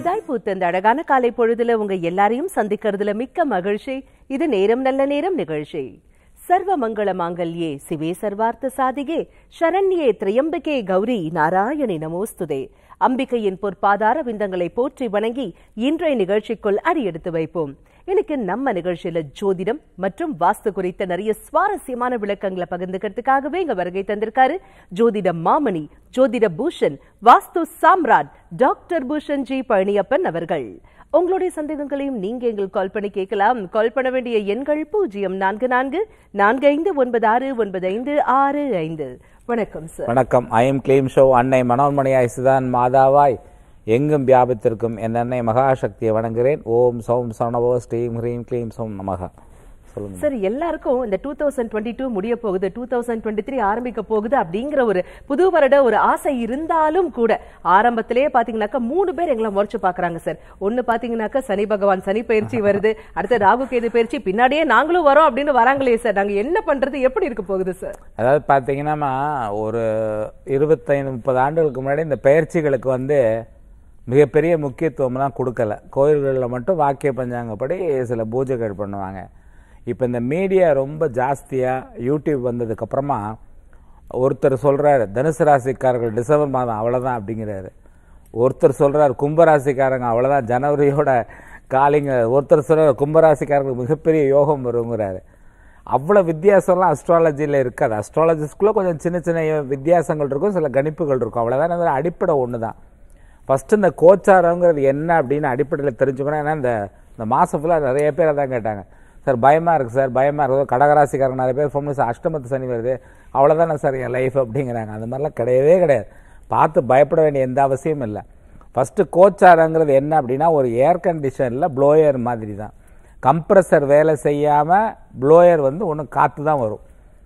புதிதாய் பூத்த இந்த அழகான காலை பொழுதுல உங்க எல்லாரையும் சந்திக்கிறதுல மிக்க மகிழ்ச்சி இது நேரம் நல்ல நேரம் நிகழ்ச்சி சர்வ மங்கள மாங்கல்யே சிவே சர்வார்த்த சாதிகே சரண்யே திரையம்பிகே கௌரி நாராயணி நமோஸ்துதே அம்பிகையின் பொற்பாதார விந்தங்களை போற்றி வணங்கி இன்றைய நிகழ்ச்சிக்குள் அடியெடுத்து வைப்போம் இன்னைக்கு நம்ம நிகழ்ச்சியில ஜோதிடம் மற்றும் வாஸ்து குறித்த நிறைய சுவாரஸ்யமான விளக்கங்களை பகிர்ந்துக்கிறதுக்காகவே இங்க வருகை தந்திருக்காரு ஜோதிட மாமணி ஜோதிட பூஷன் வாஸ்து சாம்ராட் டாக்டர் பூஷன் ஜி பழனியப்பன் அவர்கள் உங்களுடைய சந்தேகங்களையும் நீங்க எங்களுக்கு கால் பண்ணி கேட்கலாம் கால் பண்ண வேண்டிய எண்கள் பூஜ்ஜியம் நான்கு நான்கு நான்கு ஐந்து ஒன்பது ஆறு ஒன்பது ஐந்து ஆறு ஐந்து வணக்கம் சார் வணக்கம் ஐ எம் கிளீம் ஷோ அன்னை மனோன்மணியாய் சுதான் மாதாவாய் எங்கும் வியாபித்திருக்கும் என் அன்னை மகாசக்தியை வணங்குகிறேன் ஓம் சௌம் சரணவோ ஸ்ரீம் ஹ்ரீம் க்ளீம் சௌம் நமக சொல்லுங்க சார் எல்லாருக்கும் இந்த டூ தௌசண்ட் டுவெண்ட்டி டூ முடிய போகுது டூ தௌசண்ட் டுவெண்ட்டி த்ரீ ஆரம்பிக்க போகுது அப்படிங்கிற ஒரு புது வருட ஒரு ஆசை இருந்தாலும் கூட ஆரம்பத்திலேயே பாத்தீங்கன்னாக்கா மூணு பேர் எங்களை முறைச்சு பாக்குறாங்க சார் ஒண்ணு பாத்தீங்கன்னாக்கா சனி பகவான் சனி பயிற்சி வருது அடுத்து ராகு கேது பயிற்சி பின்னாடியே நாங்களும் வரோம் அப்படின்னு வராங்களே சார் நாங்க என்ன பண்றது எப்படி இருக்க போகுது சார் அதாவது பார்த்தீங்கன்னா ஒரு இருபத்தைந்து முப்பது ஆண்டுகளுக்கு முன்னாடி இந்த பயிற்சிகளுக்கு வந்து மிகப்பெரிய முக்கியத்துவம்லாம் கொடுக்கல கோயில்களில் மட்டும் வாக்கிய பஞ்சாங்கப்படி சில பூஜைகள் பண்ணுவாங்க இப்போ இந்த மீடியா ரொம்ப ஜாஸ்தியாக யூடியூப் வந்ததுக்கப்புறமா ஒருத்தர் சொல்கிறாரு தனுசு ராசிக்காரர்கள் டிசம்பர் மாதம் அவ்வளோதான் அப்படிங்கிறாரு ஒருத்தர் சொல்கிறார் கும்பராசிக்காரங்க அவ்வளோதான் ஜனவரியோட காலிங்க ஒருத்தர் சொல்கிறார் கும்பராசிக்காரங்களுக்கு மிகப்பெரிய யோகம் வருங்கிறாரு அவ்வளோ வித்தியாசம்லாம் அஸ்ட்ராலஜியில் இருக்காது அஸ்ட்ராலஜிஸ்குள்ளே கொஞ்சம் சின்ன சின்ன வித்தியாசங்கள் இருக்கும் சில கணிப்புகள் இருக்கும் அவ்வளோதான் அது அடிப்படை ஒன்று தான் ஃபஸ்ட்டு இந்த கோச்சாரங்கிறது என்ன அப்படின்னு அடிப்படையில் தெரிஞ்சுக்கணும் ஏன்னா இந்த இந்த மாதம் ஃபுல்லாக நிறைய பேர் தான் கேட்டாங்க சார் பயமாக இருக்குது சார் பயமாக இருக்குது கடகராசிக்காரங்க நிறைய பேர் ஃபோன் பண்ணி அஷ்டமத்து சனி வருது அவ்வளோதானே சார் என் லைஃப் அப்படிங்கிறாங்க அந்த மாதிரிலாம் கிடையவே கிடையாது பார்த்து பயப்பட வேண்டிய எந்த அவசியமும் இல்லை ஃபஸ்ட்டு கோச்சாரங்கிறது என்ன அப்படின்னா ஒரு ஏர் கண்டிஷனில் ப்ளோயர் மாதிரி தான் கம்ப்ரஸர் வேலை செய்யாமல் ப்ளோயர் வந்து ஒன்று காற்று தான் வரும்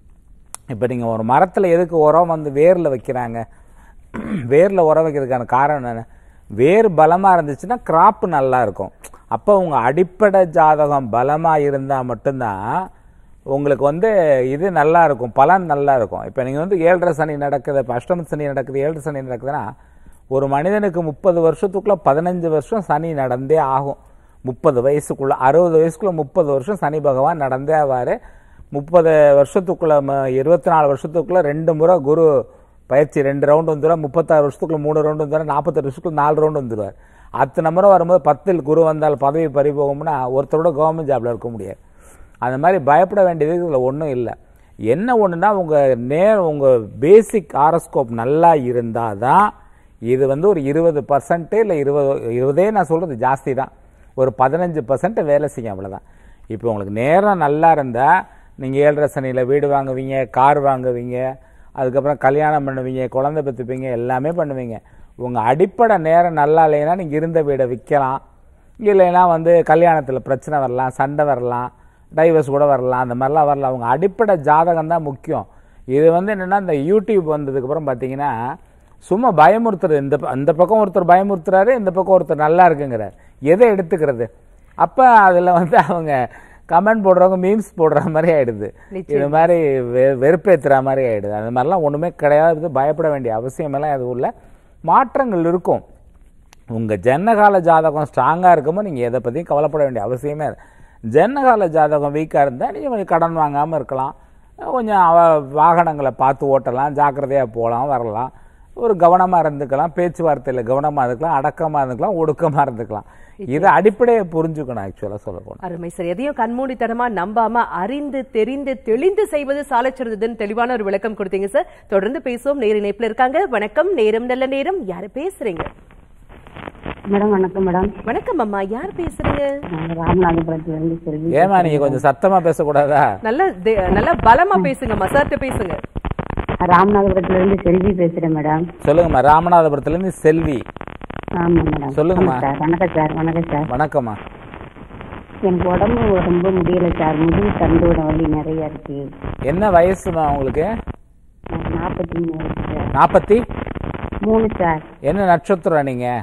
இப்போ நீங்கள் ஒரு மரத்தில் எதுக்கு உரம் வந்து வேரில் வைக்கிறாங்க வேரில் உரம் வைக்கிறதுக்கான காரணம் என்ன வேர் பலமாக இருந்துச்சுன்னா கிராப் நல்லா இருக்கும் அப்போ உங்கள் அடிப்படை ஜாதகம் பலமாக இருந்தால் மட்டும்தான் உங்களுக்கு வந்து இது நல்லா இருக்கும் பலன் நல்லா இருக்கும் இப்போ நீங்கள் வந்து ஏழரை சனி நடக்குது இப்போ அஷ்டம சனி நடக்குது ஏழரை சனி நடக்குதுன்னா ஒரு மனிதனுக்கு முப்பது வருஷத்துக்குள்ளே பதினஞ்சு வருஷம் சனி நடந்தே ஆகும் முப்பது வயசுக்குள்ளே அறுபது வயசுக்குள்ளே முப்பது வருஷம் சனி பகவான் நடந்தே ஆவார் முப்பது வருஷத்துக்குள்ளே இருபத்தி நாலு வருஷத்துக்குள்ளே ரெண்டு முறை குரு பயிற்சி ரெண்டு ரவுண்டு வந்துடுவார் முப்பத்தாறு வருஷத்துக்குள்ள மூணு ரவுண்டு வந்துடுவார் நாற்பத்தெட்டு வருஷத்துக்குள்ள நாலு ரவுண்டு வந்துடுவார் அத்தனை முறை வரும்போது பத்தில் குரு வந்தால் பதவி பறிபோகும்னா ஒருத்தரோட கவர்மெண்ட் ஜாப்ல இருக்க முடியாது அந்த மாதிரி பயப்பட வேண்டியது இதில் ஒன்றும் இல்லை என்ன ஒன்றுனா உங்கள் நேர் உங்கள் பேசிக் ஆரோஸ்கோப் நல்லா இருந்தால் தான் இது வந்து ஒரு இருபது பர்சன்ட்டு இல்லை இருபது இருபதே நான் சொல்கிறது ஜாஸ்தி தான் ஒரு பதினஞ்சு பர்சன்ட் வேலை செய்யும் அவ்வளோதான் இப்போ உங்களுக்கு நேரம் நல்லா இருந்தால் நீங்கள் ஏழரை சனியில் வீடு வாங்குவீங்க கார் வாங்குவீங்க அதுக்கப்புறம் கல்யாணம் பண்ணுவீங்க குழந்தை பெற்றுப்பீங்க எல்லாமே பண்ணுவீங்க உங்கள் அடிப்படை நேரம் நல்லா இல்லைன்னா நீங்கள் இருந்த வீடை விற்கலாம் இல்லைன்னா வந்து கல்யாணத்தில் பிரச்சனை வரலாம் சண்டை வரலாம் டைவர்ஸ் கூட வரலாம் அந்த மாதிரிலாம் வரலாம் உங்கள் அடிப்படை ஜாதகம் தான் முக்கியம் இது வந்து என்னென்னா இந்த யூடியூப் வந்ததுக்கப்புறம் பார்த்தீங்கன்னா சும்மா பயமுறுத்துறது இந்த ப- அந்த பக்கம் ஒருத்தர் பயமுறுத்துறாரு இந்த பக்கம் ஒருத்தர் நல்லா இருக்குங்கிறார் எதை எடுத்துக்கிறது அப்போ அதில் வந்து அவங்க கமெண்ட் போடுறவங்க மீம்ஸ் போடுற மாதிரி ஆயிடுது இது மாதிரி வெ வெறுப்பேற்றுற மாதிரி ஆயிடுது அந்த மாதிரிலாம் ஒன்றுமே கிடையாது பயப்பட வேண்டிய அவசியமெல்லாம் எதுவும் இல்லை மாற்றங்கள் இருக்கும் உங்கள் ஜன்னகால ஜாதகம் ஸ்ட்ராங்காக இருக்கும்போது நீங்கள் எதை பற்றியும் கவலைப்பட வேண்டிய அவசியமே இல்லை ஜன்னகால ஜாதகம் வீக்காக இருந்தால் நீங்கள் கொஞ்சம் கடன் வாங்காமல் இருக்கலாம் கொஞ்சம் அவ வாகனங்களை பார்த்து ஓட்டலாம் ஜாக்கிரதையாக போகலாம் வரலாம் ஒரு கவனமாக இருந்துக்கலாம் பேச்சுவார்த்தையில் கவனமாக இருந்துக்கலாம் அடக்கமாக இருந்துக்கலாம் ஒடுக்கமாக இருந்துக்கலாம் இதை அடிப்படையை புரிஞ்சுக்கணும் ஆக்சுவலாக சொல்ல போனால் அருமை சார் எதையும் கண்மூடித்தனமா நம்பாம அறிந்து தெரிந்து தெளிந்து செய்வது சாலச்சிறந்ததுன்னு தெளிவான ஒரு விளக்கம் கொடுத்தீங்க சார் தொடர்ந்து பேசுவோம் நேர இணைப்புல இருக்காங்க வணக்கம் நேரம் நல்ல நேரம் யாரு பேசுறீங்க மேடம் வணக்கம் மேடம் வணக்கம் அம்மா யார் பேசுறீங்க நாங்க ராமநாதபுரத்துல இருந்து செல்வி ஏமா நீங்கள் கொஞ்சம் சத்தமாக பேசக்கூடாதா நல்ல தே- நல்லா பலமா பேசுங்கம்மா சார்ட்ட பேசுங்க ராமநாதபுரத்துல இருந்து செல்வி பேசுறேன் மேடம் சொல்லுங்கம்மா ராமநாதபுரத்துலேருந்து செல்வி ஆமா மேடம் சொல்லுங்கம்மா. ஆமா சார் வணக்கம் சார் வணக்கம் சார் வணக்கம்மா எனக்கு உடம்பு ரொம்ப முடியல சார் முதுகு தண்டோட வலி நிறைய இருக்கு என்ன வயசுமா உங்களுக்கு எனக்கு நாற்பத்தி மூணு சார் நாற்பத்தி மூணு சார் என்ன நட்சத்திரம் நீங்கள்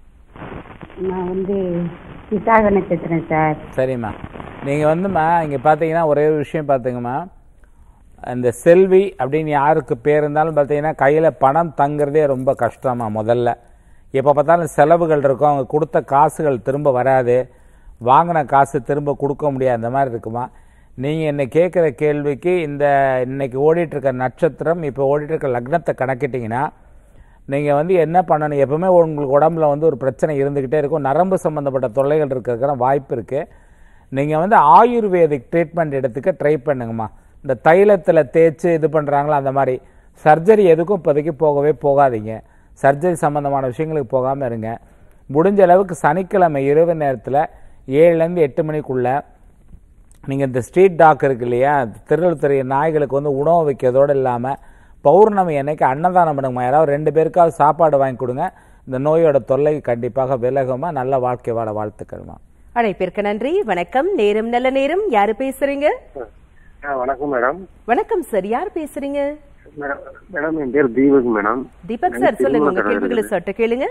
நான் வந்து விசாக நட்சத்திரம் சார் சரிம்மா நீங்கள் வந்தும்மா இங்கே பார்த்தீங்கன்னா ஒரே ஒரு விஷயம் பார்த்துங்கம்மா அந்த செல்வி அப்படின்னு யாருக்கு பேர் இருந்தாலும் பார்த்தீங்கன்னா கையில் பணம் தங்குறதே ரொம்ப கஷ்டமா முதல்ல எப்போ பார்த்தாலும் செலவுகள் இருக்கும் அவங்க கொடுத்த காசுகள் திரும்ப வராது வாங்கின காசு திரும்ப கொடுக்க முடியாது அந்த மாதிரி இருக்குமா நீங்கள் என்னை கேட்குற கேள்விக்கு இந்த இன்னைக்கு ஓடிட்டு இருக்க நட்சத்திரம் இப்போ ஓடிட்டு இருக்க லக்னத்தை கணக்கிட்டீங்கன்னா நீங்கள் வந்து என்ன பண்ணணும் எப்பவுமே உங்களுக்கு உடம்புல வந்து ஒரு பிரச்சனை இருந்துக்கிட்டே இருக்கும் நரம்பு சம்மந்தப்பட்ட தொல்லைகள் இருக்கிறதுக்கான வாய்ப்பு இருக்குது நீங்கள் வந்து ஆயுர்வேதிக் ட்ரீட்மெண்ட் எடுத்துக்க ட்ரை பண்ணுங்கம்மா இந்த தைலத்தில் தேய்ச்சி இது பண்ணுறாங்களா அந்த மாதிரி சர்ஜரி எதுக்கும் இப்போதைக்கு போகவே போகாதீங்க சர்ஜரி சம்மந்தமான விஷயங்களுக்கு போகாமல் இருங்க முடிஞ்ச அளவுக்கு சனிக்கிழமை இரவு நேரத்தில் ஏழுலேருந்து எட்டு மணிக்குள்ளே நீங்கள் இந்த ஸ்ட்ரீட் டாக் இருக்கு இல்லையா தெருவில் தெரிய நாய்களுக்கு வந்து உணவு வைக்கிறதோடு இல்லாமல் பௌர்ணமி அன்னைக்கு அன்னதானம் பண்ணுங்கம்மா யாராவது ரெண்டு பேருக்காவது சாப்பாடு வாங்கி கொடுங்க இந்த நோயோட தொல்லை கண்டிப்பாக விலகுமா நல்ல வாழ்க்கை வாழ வாழ்த்துக்கள்மா அழைப்பிற்கு நன்றி வணக்கம் நேரம் நல்ல நேரம் யாரு பேசுறீங்க ஆ வணக்கம் மேடம் வணக்கம் சார் யார் பேசுறீங்க மேடம் மேடம் என் பேர் தீபக் மேடம் தீபக் சார் சொல்லுங்க உங்க கேள்விகளை சட்ட கேளுங்க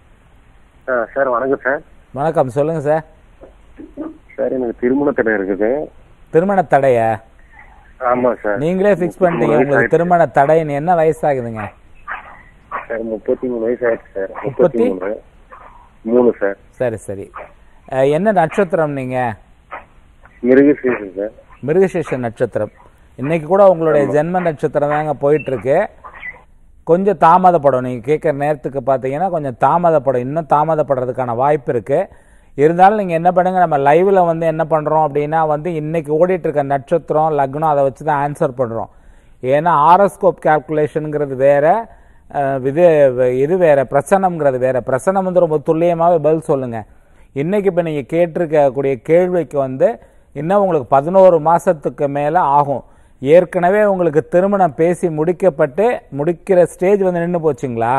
ஆ சார் வணக்கம் சார் வணக்கம் சொல்லுங்கள் சார் சார் எனக்கு திருமண தடை இருக்குது திருமண தடைய ஆமா சார் நீங்களே ஃபிக்ஸ் பண்ணிட்டீங்க உங்களுக்கு திருமண தடைன்னு என்ன வயசாகுதுங்க சார் முப்பத்தி மூணு வயசு ஆயிடுச்சு சார் முப்பத்தி? முப்பத்தி மூணு மூணு சார் சரி சரி அஹ், என்ன நட்சத்திரம் நீங்கள் மிருகசீசன் சார் மிருகசீஷ நட்சத்திரம் இன்னைக்கு கூட உங்களுடைய ஜென்ம நட்சத்திரம் தாங்க போயிட்டு இருக்கு கொஞ்சம் தாமதப்படும் நீங்கள் கேட்குற நேரத்துக்கு பார்த்தீங்கன்னா கொஞ்சம் தாமதப்படும் இன்னும் தாமதப்படுறதுக்கான வாய்ப்பு இருக்கு இருந்தாலும் நீங்கள் என்ன பண்ணுங்க நம்ம லைவ்ல வந்து என்ன பண்ணுறோம் அப்படின்னா வந்து இன்னைக்கு ஓடிட்டு இருக்க நட்சத்திரம் லக்னம் அதை வச்சு தான் ஆன்சர் பண்ணுறோம் ஏன்னா ஆரோஸ்கோப் கால்குலேஷனுங்கிறது வேற அஹ், இது இது வேற பிரசனம்ங்கிறது வேற பிரசனம் வந்து ரொம்ப துல்லியமாகவே பதில் சொல்லுங்க இன்னைக்கு இப்போ நீங்கள் கேட்டிருக்கக்கூடிய கேள்விக்கு வந்து இன்னும் உங்களுக்கு பதினோரு மாசத்துக்கு மேலே ஆகும் ஏற்கனவே உங்களுக்கு திருமணம் பேசி முடிக்கப்பட்டு முடிக்கிற ஸ்டேஜ் வந்து நின்று போச்சுங்களா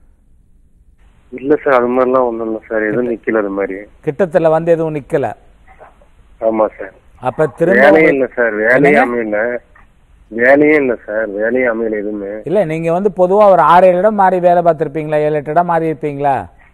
இல்ல சார் அது மாதிரிலாம் ஒண்ணும் இல்ல சார் எதுவும் நிக்கல அது மாதிரி கிட்டத்தில் வந்து எதுவும் நிக்கல ஆமா சார் அப்ப திரும்ப வேலையே உங்களுக்கு- இல்ல சார் வேலையே அமையல வேலையே இல்ல சார் வேலையே அமையல எதுவுமே இல்ல நீங்க வந்து பொதுவா ஒரு ஆறு ஏழு இடம் மாறி வேலை பார்த்திருப்பீங்களா ஏழு எட்டு இடம் மாறி இருப்பீங்களா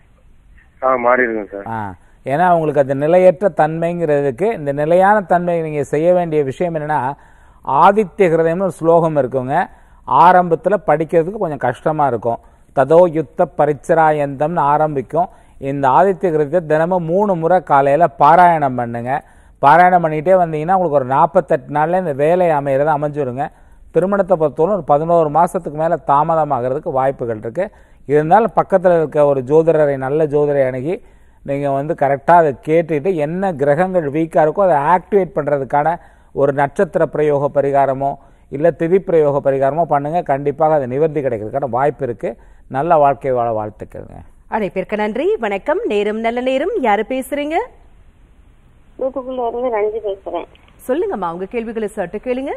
ஆ மாறி இருக்குங்க சார் ஆ ஏன்னா உங்களுக்கு அது நிலையற்ற தன்மைங்கிறதுக்கு இந்த நிலையான தன்மை நீங்க செய்ய வேண்டிய விஷயம் என்னன்னா ஆதித்ய ஹிருதயம்னு ஒரு ஸ்லோகம் இருக்குங்க ஆரம்பத்துல படிக்கிறதுக்கு கொஞ்சம் கஷ்டமா இருக்கும் ததோ யுத்த பரிச்சராயந்தம்னு ஆரம்பிக்கும் இந்த ஆதித்ய ஹிருதயத்தை தினமும் மூணு முறை காலையில பாராயணம் பண்ணுங்க பாராயணம் பண்ணிட்டே வந்தீங்கன்னா உங்களுக்கு ஒரு நாற்பத்தெட்டு நாள்ல இந்த வேலை அமைகிறது அமைஞ்சிருங்க திருமணத்தை பொறுத்தவரை ஒரு பதினோரு மாசத்துக்கு மேல தாமதமாகிறதுக்கு வாய்ப்புகள் இருக்கு இருந்தாலும் பக்கத்துல இருக்க ஒரு ஜோதிடரை நல்ல ஜோதிடரை அணுகி நீங்க வந்து கரெக்டா அதை கேட்டுட்டு என்ன கிரகங்கள் வீக்கா இருக்கோ அதை ஆக்டிவேட் பண்றதுக்கான ஒரு நட்சத்திர பிரயோக பரிகாரமோ இல்ல திதி பிரயோக பரிகாரமோ பண்ணுங்க கண்டிப்பாக அது நிவர்த்தி கிடைக்கிறதுக்கான வாய்ப்பு இருக்கு நல்ல வாழ்க்கை வாழ வாழ்த்துக்கிறேங்க அழைப்பிற்கு நன்றி வணக்கம் நேரம் நல்ல நேரம் யாரு பேசுறீங்க தூத்துக்குள்ள இருந்து ரஞ்சி பேசுறேன் சொல்லுங்கம்மா உங்க கேள்விகளை சட்ட கேளுங்க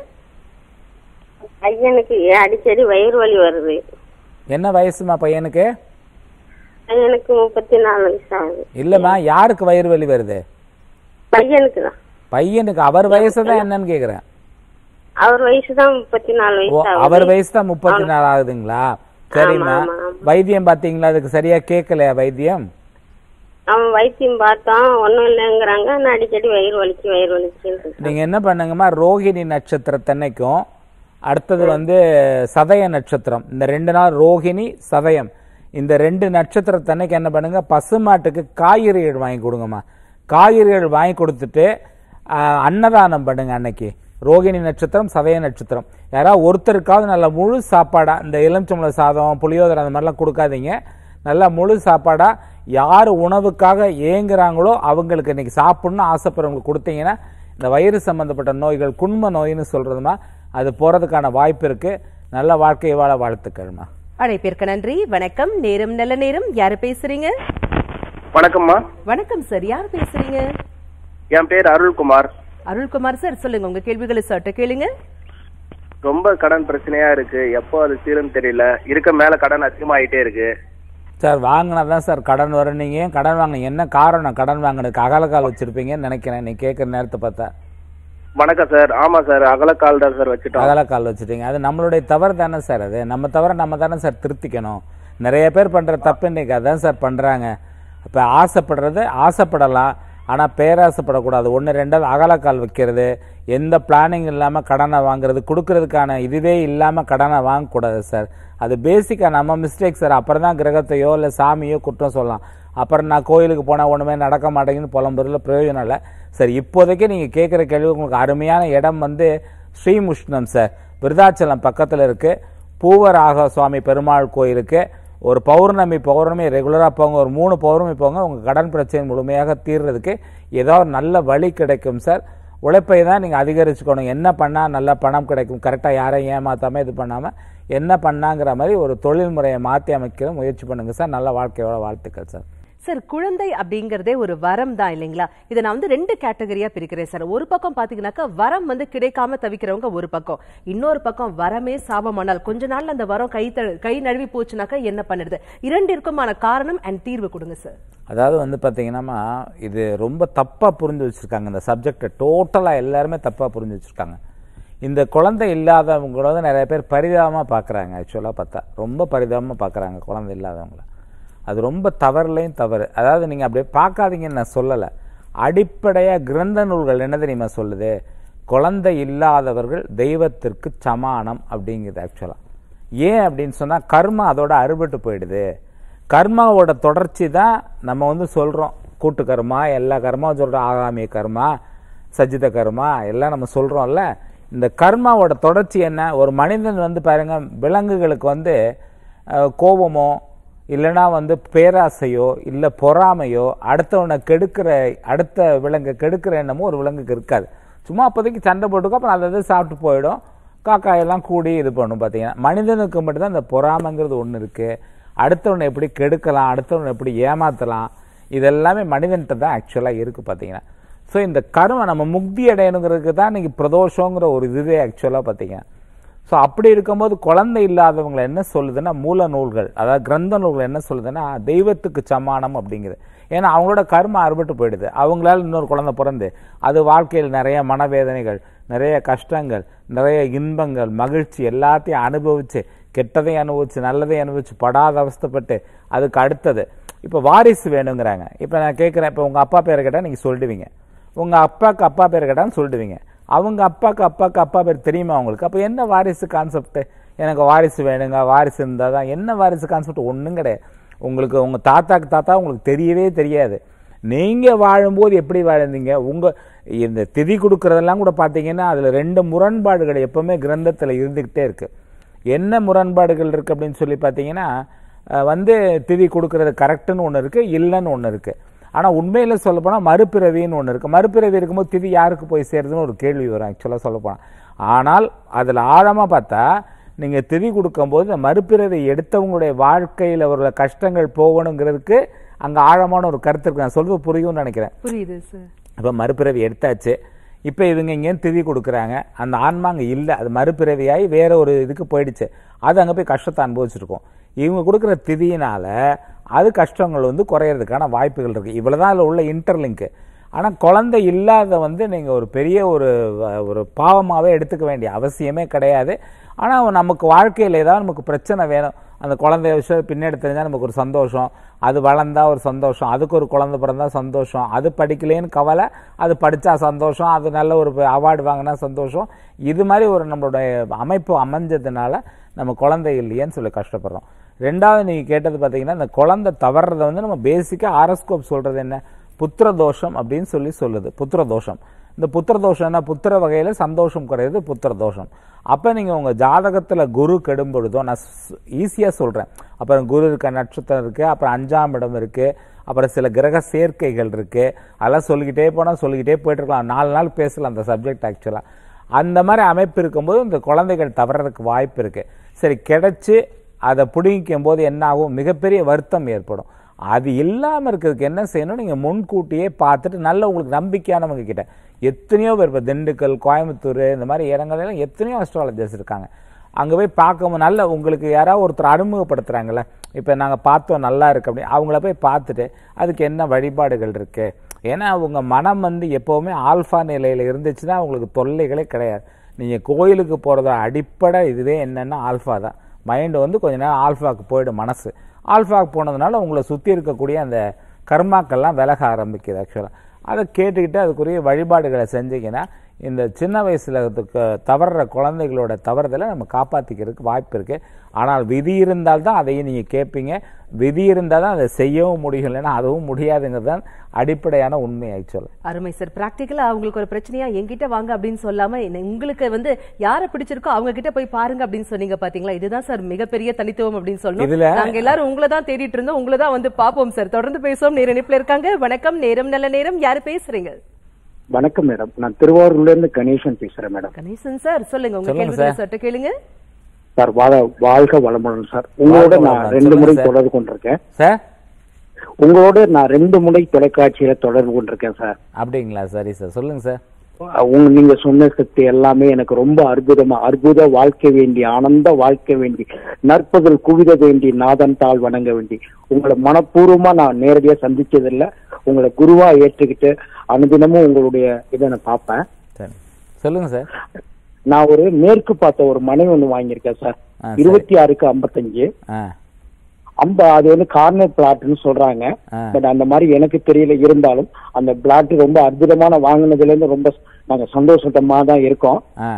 பையனுக்கு அடிக்கடி வயிறு வலி வருது என்ன வயசுமா பையனுக்கு பையனுக்கு முப்பத்தி நாலு வயசு ஆகுது இல்லம்மா யாருக்கு வயிறு வலி வருது பையனுக்கு தான் பையனுக்கு அவர் வயசு தான் என்னன்னு கேக்குறேன் அவர் வயசு தான் முப்பத்தி நாலு ஓ, வயசு ஆகுது அவர் வயசு தான் முப்பத்தி நாலு ஆகுதுங்களா சரிம்மா ஆமா, ஆமா. வைத்தியம் பாத்தீங்களா அதுக்கு சரியா கேட்கலையா வைத்தியம் அவன் வைத்தியம் பார்த்தோம் ஒண்ணும் இல்லைங்கிறாங்க ஆனா அடிக்கடி வயிறு வலிக்கு வயிறு வலிக்கு நீங்க என்ன பண்ணுங்கம்மா ரோகிணி நட்சத்திரத்தன்னைக்கும் அடுத்தது வந்து சதய நட்சத்திரம் இந்த ரெண்டு நாள் ரோகிணி சதயம் இந்த ரெண்டு நட்சத்திரத்தன்னைக்கு என்ன பண்ணுங்க பசுமாட்டுக்கு காய்கறிகள் வாங்கி கொடுங்கம்மா காய்கறிகள் வாங்கி கொடுத்துட்டு ஆஹ், அன்னதானம் பண்ணுங்க அன்னைக்கு ரோகிணி நட்சத்திரம் சதய நட்சத்திரம் யாராவது ஒருத்தருக்காவது நல்ல முழு சாப்பாடா இந்த இளஞ்சம்பள சாதம் புளியோதரை அந்த மாதிரிலாம் கொடுக்காதீங்க நல்லா முழு சாப்பாடா யார் உணவுக்காக ஏங்குறாங்களோ அவங்களுக்கு இன்னைக்கு சாப்பிடணும்னு ஆசைப்படுறவங்களுக்கு கொடுத்தீங்கன்னா இந்த வயிறு சம்பந்தப்பட்ட நோய்கள் குண்ம நோயின்னு சொல்றதுமா அது போறதுக்கான வாய்ப்பு இருக்கு நல்ல வாழ்க்கை வாழ வாழ்த்துக்கள்மா அழைப்பிற்கு நன்றி வணக்கம் நேரம் நல்ல நேரம் யாரு பேசுறீங்க வணக்கம்மா வணக்கம் சார் யார் பேசுறீங்க என் பேர் அருள்குமார் அருள்குமார் சார் சொல்லுங்க உங்க கேள்விகளை சட்ட கேளுங்க ரொம்ப கடன் பிரச்சனையா இருக்கு எப்போ அது தீரும் தெரியல இருக்க மேல கடன் அதிகமாயிட்டே இருக்கு சார் வாங்கினா தான் சார் கடன் வரும் நீங்க ஏன் கடன் வாங்க என்ன காரணம் கடன் வாங்கினதுக்கு அகலக்கால் வச்சிருப்பீங்கன்னு நினைக்கிறேன் நீ கேட்குற நேரத்தை பார்த்தா வணக்கம் சார் ஆமா சார் அகலக்கால் தான் சார் வச்சுட்டோம் அகலக்கால் வச்சுட்டீங்க அது நம்மளுடைய தவறு தானே சார் அது நம்ம தவிர நம்ம தானே சார் திருத்திக்கணும் நிறைய பேர் பண்ற தப்பு இன்னைக்கு அதான் சார் பண்றாங்க இப்போ ஆசைப்படுறது ஆசைப்படலாம் ஆனால் பேராசைப்படக்கூடாது ஒன்று ரெண்டாவது அகலக்கால் வைக்கிறது எந்த பிளானிங் இல்லாமல் கடனை வாங்குறது கொடுக்கறதுக்கான இதுவே இல்லாமல் கடனை வாங்கக்கூடாது சார் அது பேசிக்காக நம்ம மிஸ்டேக் சார் அப்புறம் தான் கிரகத்தையோ இல்லை சாமியோ குற்றம் சொல்லலாம் அப்புறம் நான் கோயிலுக்கு போனால் ஒன்றுமே நடக்க மாட்டேங்குன்னு புலம்புறதுல பிரயோஜனம் இல்லை சார் இப்போதைக்கு நீங்கள் கேட்குற கேள்வி உங்களுக்கு அருமையான இடம் வந்து ஸ்ரீமுஷ்ணம் சார் விருதாச்சலம் பக்கத்தில் இருக்குது பூவராக சுவாமி பெருமாள் கோயிலுக்கு ஒரு பௌர்ணமி பௌர்ணமி ரெகுலராக போங்க ஒரு மூணு பௌர்ணமி போங்க உங்கள் கடன் பிரச்சனை முழுமையாக தீர்றதுக்கு ஏதோ ஒரு நல்ல வழி கிடைக்கும் சார் உழைப்பை தான் நீங்கள் அதிகரிச்சுக்கணும் என்ன பண்ணால் நல்ல பணம் கிடைக்கும் கரெக்டாக யாரையும் ஏமாத்தாமல் இது பண்ணாமல் என்ன பண்ணாங்கிற மாதிரி ஒரு தொழில் முறையை மாற்றி அமைக்கிற முயற்சி பண்ணுங்கள் சார் நல்ல வாழ்க்கையோட வாழ்த்துக்கள் சார் சார் குழந்தை அப்படிங்கறதே ஒரு வரம் தான் இல்லைங்களா இதை நான் வந்து ரெண்டு கேட்டகரியா பிரிக்கிறேன் சார் ஒரு பக்கம் பாத்தீங்கன்னாக்கா வரம் வந்து கிடைக்காம தவிக்கிறவங்க ஒரு பக்கம் இன்னொரு பக்கம் வரமே சாபமானால் கொஞ்ச நாள்ல அந்த வரம் கை த- கை நழுவி போச்சுனாக்கா என்ன பண்ணுறது இரண்டிற்குமான காரணம் அண்ட் தீர்வு கொடுங்க சார் அதாவது வந்து பார்த்தீங்கன்னா இது ரொம்ப தப்பாக புரிஞ்சு வச்சுருக்காங்க இந்த சப்ஜெக்டை டோட்டலாக எல்லாருமே தப்பாக புரிஞ்சு வச்சுருக்காங்க இந்த குழந்தை இல்லாதவங்க வந்து நிறைய பேர் பரிதாபமாக பார்க்குறாங்க ஆக்சுவலாக பார்த்தா ரொம்ப பரிதாபமாக பார்க்குறாங்க குழந்தை இல்லாதவங்கள அது ரொம்ப தவறுலையும் தவறு அதாவது நீங்கள் அப்படியே பார்க்காதீங்கன்னு நான் சொல்லலை அடிப்படையாக கிரந்த நூல்கள் என்ன தெரியுமா சொல்லுது குழந்தை இல்லாதவர்கள் தெய்வத்திற்கு சமானம் அப்படிங்குது ஆக்சுவலாக ஏன் அப்படின்னு சொன்னால் கர்மா அதோட அறுபட்டு போயிடுது கர்மாவோட தொடர்ச்சி தான் நம்ம வந்து சொல்கிறோம் கூட்டு கர்மா எல்லா கர்மாவும் சொல்கிறோம் ஆகாமிய கர்மா சஜித கர்மா எல்லாம் நம்ம சொல்கிறோம்ல இந்த கர்மாவோட தொடர்ச்சி என்ன ஒரு மனிதன் வந்து பாருங்க விலங்குகளுக்கு வந்து அஹ், கோபமோ இல்லைன்னா வந்து பேராசையோ இல்லை பொறாமையோ அடுத்தவனை கெடுக்கிற அடுத்த விலங்கை கெடுக்கிற எண்ணமோ ஒரு விலங்குக்கு இருக்காது சும்மா அப்போதைக்கு சண்டை போட்டுக்கோ அப்புறம் அதை அதை சாப்பிட்டு போயிடும் காக்காயெல்லாம் கூடி இது பண்ணும் பார்த்தீங்கன்னா மனிதனுக்கு மட்டும்தான் இந்த பொறாமைங்கிறது ஒன்று இருக்குது அடுத்தவனை எப்படி கெடுக்கலாம் அடுத்தவனை எப்படி ஏமாற்றலாம் இதெல்லாமே மனிதன்கிட்ட தான் ஆக்சுவலாக இருக்குது பார்த்தீங்கன்னா ஸோ இந்த கருமை நம்ம முக்தி அடையணுங்கிறதுக்கு தான் இன்னைக்கு பிரதோஷங்கிற ஒரு இதுவே ஆக்சுவலாக பார்த்தீங்கன்னா ஸோ அப்படி இருக்கும்போது குழந்தை இல்லாதவங்களை என்ன சொல்லுதுன்னா மூல நூல்கள் அதாவது கிரந்த நூல்கள் என்ன சொல்லுதுன்னா தெய்வத்துக்கு சமானம் அப்படிங்குது ஏன்னா அவங்களோட கர்மம் அறுபட்டு போயிடுது அவங்களால இன்னொரு குழந்தை பிறந்து அது வாழ்க்கையில் நிறைய மனவேதனைகள் நிறைய கஷ்டங்கள் நிறைய இன்பங்கள் மகிழ்ச்சி எல்லாத்தையும் அனுபவிச்சு கெட்டதையும் அனுபவிச்சு நல்லதையும் அனுபவிச்சு படாத அவஸ்தைப்பட்டு அதுக்கு அடுத்தது இப்போ வாரிசு வேணுங்கிறாங்க இப்போ நான் கேட்குறேன் இப்போ உங்கள் அப்பா பேரை கேட்டால் நீங்கள் சொல்லிடுவீங்க உங்கள் அப்பாவுக்கு அப்பா பேர் கேட்டாலும் சொல்லிடுவீங்க அவங்க அப்பாவுக்கு அப்பாவுக்கு அப்பா பேர் தெரியுமா அவங்களுக்கு அப்போ என்ன வாரிசு கான்செப்ட் எனக்கு வாரிசு வேணுங்க வாரிசு இருந்தால் தான் என்ன வாரிசு கான்செப்ட் ஒன்றும் கிடையாது உங்களுக்கு உங்கள் தாத்தாக்கு தாத்தா உங்களுக்கு தெரியவே தெரியாது நீங்கள் வாழும்போது எப்படி வாழ்ந்தீங்க உங்கள் இந்த திதி கொடுக்கறதெல்லாம் கூட பார்த்தீங்கன்னா அதில் ரெண்டு முரண்பாடுகள் எப்பவுமே கிரந்தத்தில் இருந்துக்கிட்டே இருக்குது என்ன முரண்பாடுகள் இருக்குது அப்படின்னு சொல்லி பார்த்தீங்கன்னா அஹ், வந்து திதி கொடுக்கறது கரெக்டுன்னு ஒன்று இருக்குது இல்லைன்னு ஒன்று இருக்குது ஆனால் உண்மையில் சொல்லப்போனால் மறுபிறவின்னு ஒன்று இருக்குது மறுபிறவி இருக்கும்போது திதி யாருக்கு போய் சேருதுன்னு ஒரு கேள்வி வரும் ஆக்சுவலாக சொல்லப்போனால் ஆனால் அதில் ஆழமாக பார்த்தா நீங்கள் திதி கொடுக்கும்போது இந்த மறுபிறவி எடுத்தவங்களுடைய வாழ்க்கையில் அவர்களோட கஷ்டங்கள் போகணுங்கிறதுக்கு அங்கே ஆழமான ஒரு கருத்து இருக்கு நான் சொல்றது புரியும்னு நினைக்கிறேன் புரியுது சார் இப்போ மறுபிறவி எடுத்தாச்சு இப்போ இவங்க இங்கேயும் திதி கொடுக்குறாங்க அந்த ஆன்மா அங்கே இல்லை அது மறுபிறவியாகி வேற ஒரு இதுக்கு போயிடுச்சு அது அங்கே போய் கஷ்டத்தை அனுபவிச்சிருக்கோம் இவங்க கொடுக்குற திதியினால அது கஷ்டங்கள் வந்து குறையிறதுக்கான வாய்ப்புகள் இருக்குது இவ்வளோதான் அதில் உள்ள இன்டர்லிங்க்கு ஆனால் குழந்தை இல்லாத வந்து நீங்கள் ஒரு பெரிய ஒரு வ- ஒரு பாவமாகவே எடுத்துக்க வேண்டிய அவசியமே கிடையாது ஆனால் நமக்கு வாழ்க்கையில் ஏதாவது நமக்கு பிரச்சனை வேணும் அந்த குழந்தைய விஷயம் பின்னாடி தெரிஞ்சால் நமக்கு ஒரு சந்தோஷம் அது வளர்ந்தா ஒரு சந்தோஷம் அதுக்கு ஒரு குழந்தை பிறந்தா சந்தோஷம் அது படிக்கலேன்னு கவலை அது படித்தா சந்தோஷம் அது நல்ல ஒரு அவார்டு வாங்கினா சந்தோஷம் இது மாதிரி ஒரு நம்மளுடைய அமைப்பு அமைஞ்சதுனால நம்ம குழந்தை இல்லையேன்னு சொல்லி கஷ்டப்படுறோம் ரெண்டாவது நீங்கள் கேட்டது பார்த்தீங்கன்னா இந்த குழந்தை தவறுறதை வந்து நம்ம பேசிக்காக ஆரோஸ்கோப் சொல்கிறது என்ன புத்திர தோஷம் அப்படின்னு சொல்லி சொல்லுது புத்திர தோஷம் இந்த புத்திர தோஷம்னா புத்திர வகையில் சந்தோஷம் குறையுது புத்திர தோஷம் அப்போ நீங்கள் உங்கள் ஜாதகத்தில் குரு கெடும் பொழுதோ நான் ஈஸியாக சொல்கிறேன் அப்புறம் குரு இருக்க நட்சத்திரம் இருக்குது அப்புறம் அஞ்சாம் இடம் இருக்குது அப்புறம் சில கிரக சேர்க்கைகள் இருக்குது அதெல்லாம் சொல்லிக்கிட்டே போனால் சொல்லிக்கிட்டே போயிட்டு இருக்கலாம் நாலு நாள் பேசலாம் அந்த சப்ஜெக்ட் ஆக்சுவலாக அந்த மாதிரி அமைப்பு இருக்கும்போது இந்த குழந்தைகள் தவறதுக்கு வாய்ப்பு இருக்குது சரி கிடைச்சி அதை பிடிக்கும் போது என்ன ஆகும் மிகப்பெரிய வருத்தம் ஏற்படும் அது இல்லாமல் இருக்கிறதுக்கு என்ன செய்யணும் நீங்கள் முன்கூட்டியே பார்த்துட்டு நல்ல உங்களுக்கு நம்பிக்கையானவங்க கிட்ட எத்தனையோ பேர் இப்போ திண்டுக்கல் கோயம்புத்தூர் இந்த மாதிரி இடங்கள்லாம் எத்தனையோ அஸ்ட்ராலஜர்ஸ் இருக்காங்க அங்கே போய் பார்க்கும்போது நல்ல உங்களுக்கு யாராவது ஒருத்தர் அறிமுகப்படுத்துகிறாங்கல்ல இப்போ நாங்கள் பார்த்தோம் நல்லா இருக்கு அப்படி அவங்கள போய் பார்த்துட்டு அதுக்கு என்ன வழிபாடுகள் இருக்குது ஏன்னா அவங்க மனம் வந்து எப்போவுமே ஆல்ஃபா நிலையில் இருந்துச்சுன்னா அவங்களுக்கு தொல்லைகளே கிடையாது நீங்கள் கோயிலுக்கு போகிறத அடிப்படை இதுவே என்னென்னா ஆல்ஃபா தான் மைண்டு வந்து கொஞ்ச நேரம் ஆல்ஃபாவுக்கு போயிடும் மனசு ஆல்ஃபாவுக்கு போனதுனால உங்களை சுற்றி இருக்கக்கூடிய அந்த கர்மாக்கள்லாம் விலக ஆரம்பிக்குது ஆக்சுவலாக அதை கேட்டுக்கிட்டு அதுக்குரிய வழிபாடுகளை செஞ்சீங்கன்னா இந்த சின்ன வயசுல இதுக்கு தவறுற குழந்தைகளோட தவறுதலை நம்ம காப்பாற்றிக்கிறதுக்கு வாய்ப்பு இருக்கு ஆனால் விதி இருந்தால் தான் அதையும் நீங்க கேட்பீங்க விதி இருந்தால் தான் அதை செய்யவும் முடியும் இல்லைன்னா அதுவும் முடியாதுங்கிறது தான் அடிப்படையான உண்மை ஆக்சுவலாக அருமை சார் பிராக்டிக்கலா அவங்களுக்கு ஒரு பிரச்சனையா என்கிட்ட வாங்க அப்படின்னு சொல்லாம என்ன- உங்களுக்கு வந்து யாரை பிடிச்சிருக்கோ அவங்க கிட்ட போய் பாருங்க அப்படின்னு சொன்னீங்க பாத்தீங்களா இதுதான் சார் மிகப்பெரிய தனித்துவம் அப்படின்னு சொல்லணும் இதுல- நாங்க எல்லாரும் உங்களை தான் தேடிட்டு இருந்தோம் உங்களை தான் வந்து பாப்போம் சார் தொடர்ந்து பேசுவோம் நேர இணைப்புல இருக்காங்க வணக்கம் நேரம் நல்ல நேரம் யாரு பேசுறீங்க வணக்கம் மேடம் நான் திருவாரூர்ல இருந்து கணேசன் பேசுறேன் மேடம் கணேசன் சார் சொல்லுங்க உங்க சொல்லுங்க கேள்விகளை சார். சற்று கேளுங்க சார் வாழ வாழ்க வளமுடன் சார் உங்களோட வாழ்க நான் வளமுடன். ரெண்டு முறை சொல்லுங்க சார். தொடர்பு கொண்டிருக்கேன் சார் உங்களோட நான் ரெண்டு முறை தொலைக்காட்சியில தொடர்பு கொண்டிருக்கேன் சார் அப்படிங்களா சரி சார் சொல்லுங்க சார் உங்க நீங்க சொன்ன சக்தி எல்லாமே எனக்கு ரொம்ப அற்புதமா அற்புத வாழ்க்கை வேண்டி ஆனந்த வாழ்க்கை வேண்டி நற்பகல் குவித வேண்டி நாதன் தாள் வணங்க வேண்டி உங்களை மனப்பூர்வமா நான் நேரடியா சந்திச்சதில்ல உங்களை குருவா ஏற்றுக்கிட்டு அனுதினமும் உங்களுடைய இதை நான் பார்ப்பேன் சரி சொல்லுங்க சார் நான் ஒரு மேற்கு பார்த்த ஒரு மனை ஒண்ணு வாங்கியிருக்கேன் சார் ஆ, சரி. இருபத்தி ஆறுக்கு ஐம்பத்தஞ்சு ஆ அம்ப அது வந்து கார்னர் பிளாட்னு சொல்றாங்க ஆ. பட் அந்த மாதிரி எனக்கு தெரியல இருந்தாலும் அந்த பிளாட் ரொம்ப அற்புதமான வாங்கினதுல இருந்து ரொம்ப நாங்க சந்தோஷமா தான் இருக்கோம் ஆ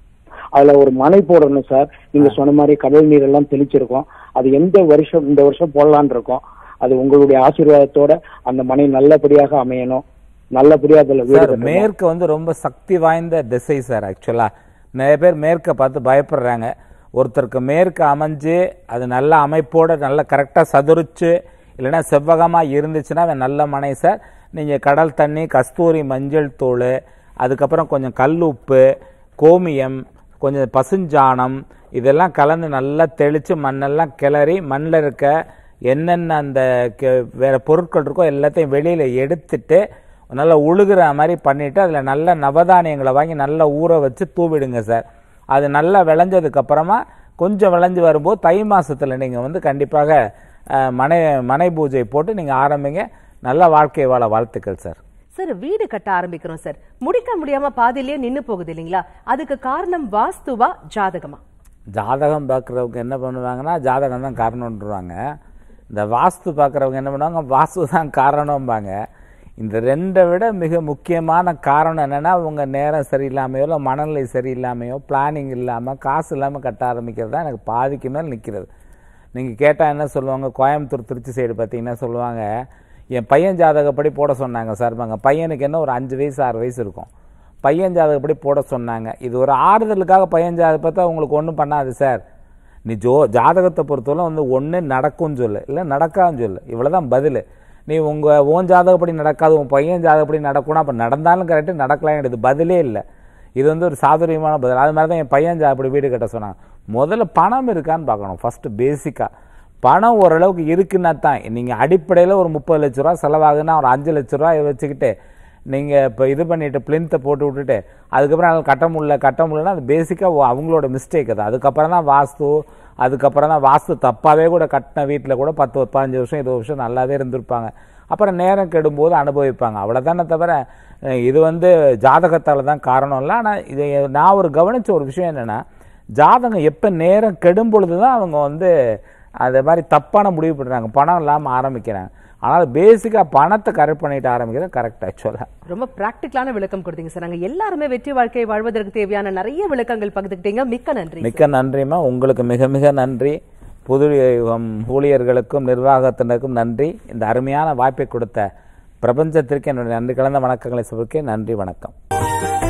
அதுல ஒரு மனை போடணும் சார் நீங்க சொன்ன மாதிரி கடல் நீர் எல்லாம் தெளிச்சிருக்கோம் அது எந்த வருஷம் இந்த வருஷம் போடலான்னு இருக்கோம் அது உங்களுடைய ஆசீர்வாதத்தோட அந்த மனை நல்லபடியாக அமையணும் நல்லபடியா அதுல வீடு சார் கட்டணும். மேற்கு வந்து ரொம்ப சக்தி வாய்ந்த திசை சார் ஆக்சுவலா நிறைய பேர் மேற்கை பார்த்து பயப்படுறாங்க ஒருத்தருக்கு மேற்கு அமைஞ்சு அது நல்ல அமைப்போட நல்ல கரெக்டாக சதுரிச்சு இல்லைன்னா செவ்வகமாக இருந்துச்சுன்னா அது நல்ல மனை சார் நீங்கள் கடல் தண்ணி கஸ்தூரி மஞ்சள் தூள் அதுக்கப்புறம் கொஞ்சம் கல் உப்பு கோமியம் கொஞ்சம் பசுஞ்சாணம் இதெல்லாம் கலந்து நல்லா தெளித்து மண்ணெல்லாம் கிளறி மண்ணில் இருக்க என்னென்ன அந்த கெ- வேற பொருட்கள் இருக்கோ எல்லாத்தையும் வெளியில் எடுத்துட்டு நல்லா உழுகுற மாதிரி பண்ணிட்டு அதில் நல்ல நவதானியங்களை வாங்கி நல்லா ஊற வச்சு தூவிடுங்க சார் அது நல்லா விளைஞ்சதுக்கு அப்புறமா கொஞ்சம் விளைஞ்சு வரும்போது தை மாசத்துல நீங்கள் வந்து கண்டிப்பாக அஹ், மனை மனை பூஜை போட்டு நீங்கள் ஆரம்பிங்க நல்ல வாழ்க்கை வாழ வாழ்த்துக்கள் சார் சார் வீடு கட்ட ஆரம்பிக்கிறோம் சார் முடிக்க முடியாம பாதியிலேயே நின்னு போகுது இல்லைங்களா அதுக்கு காரணம் வாஸ்துவா ஜாதகமா ஜாதகம் பார்க்குறவங்க என்ன பண்ணுவாங்கன்னா ஜாதகம் தான் காரணம்ன்றாங்க இந்த வாஸ்து பார்க்குறவங்க என்ன பண்ணுவாங்க வாஸ்து தான் காரணம்பாங்க இந்த ரெண்டை விட மிக முக்கியமான காரணம் என்னன்னா உங்க நேரம் சரியில்லாமையோ இல்லை மனநிலை சரியில்லாமையோ பிளானிங் இல்லாமல் காசு இல்லாமல் கட்ட ஆரம்பிக்கிறது தான் எனக்கு பாதிக்கு மேல் நிற்கிறது நீங்கள் கேட்டால் என்ன சொல்லுவாங்க கோயம்புத்தூர் திருச்சி சைடு பார்த்தீங்கன்னா சொல்லுவாங்க என் பையன் ஜாதகப்படி போட சொன்னாங்க சார்பாங்க பையனுக்கு என்ன ஒரு அஞ்சு வயசு ஆறு வயசு இருக்கும் பையன் ஜாதகப்படி போட சொன்னாங்க இது ஒரு ஆறுதலுக்காக பையன் ஜாதகம் பார்த்தா உங்களுக்கு ஒன்றும் பண்ணாது சார் நீ ஜோ ஜாதகத்தை பொறுத்தவரை வந்து ஒன்று நடக்கும்னு சொல்லு இல்லை நடக்காதுன்னு சொல்லு இவ்வளோதான் பதில் நீ உங்கள் உன் ஜாதகப்படி நடக்காது உன் பையன் ஜாதகப்படி நடக்கும்னா அப்போ நடந்தாலும் கரெக்டு நடக்கலாம் இது பதிலே இல்லை இது வந்து ஒரு சாதுரியமான பதில் அது மாதிரி தான் என் பையன் ஜா- அப்படி வீடு கட்ட சொன்னாங்க முதல்ல பணம் இருக்கான்னு பார்க்கணும் ஃபர்ஸ்ட் பேசிக்காக பணம் ஓரளவுக்கு இருக்குன்னா தான் நீங்கள் அடிப்படையில் ஒரு முப்பது லட்ச ரூபா செலவாகுதுன்னா ஒரு அஞ்சு லட்ச ரூபா வச்சுக்கிட்டு நீங்கள் இப்போ இது பண்ணிட்டு பிளின்த்தை போட்டு விட்டுட்டு அதுக்கப்புறம் அது கட்ட முடியல கட்ட முடியலன்னா அது பேசிக்காக அவங்களோட மிஸ்டேக் அது அதுக்கப்புறம் தான் வாஸ்து அதுக்கப்புறம் தான் வாஸ்து தப்பாகவே கூட கட்டின வீட்டில் கூட பத்து பதினஞ்சு வருஷம் இருபது வருஷம் நல்லாவே இருந்திருப்பாங்க அப்புறம் நேரம் கெடும்போது அனுபவிப்பாங்க அவ்வளோதானே தவிர அஹ் இது வந்து ஜாதகத்தால் தான் காரணம் இல்லை ஆனால் இது நான் ஒரு கவனிச்ச ஒரு விஷயம் என்னென்னா ஜாதகம் எப்போ நேரம் கெடும் பொழுது தான் அவங்க வந்து அது மாதிரி தப்பான முடிவு பண்ணுறாங்க பணம் இல்லாமல் ஆரம்பிக்கிறாங்க ஆனால் பேசிக்காக பணத்தை கரெக்ட் பண்ணிட்டு ஆரம்பிக்கிறது கரெக்ட் ஆக்சுவலாக ரொம்ப பிராக்டிக்கலான விளக்கம் கொடுத்தீங்க சார் நாங்க எல்லாருமே வெற்றி வாழ்க்கையை வாழ்வதற்கு தேவையான நிறைய விளக்கங்கள் பகிர்ந்துக்கிட்டீங்க மிக்க நன்றி மிக்க நன்றிம்மா உங்களுக்கு மிக மிக நன்றி புது யுகம் ஊழியர்களுக்கும் நிர்வாகத்தினருக்கும் நன்றி இந்த அருமையான வாய்ப்பை கொடுத்த பிரபஞ்சத்திற்கு என்னுடைய நன்றி கலந்த வணக்கங்களை சொல்லிக்க நன்றி வணக்கம்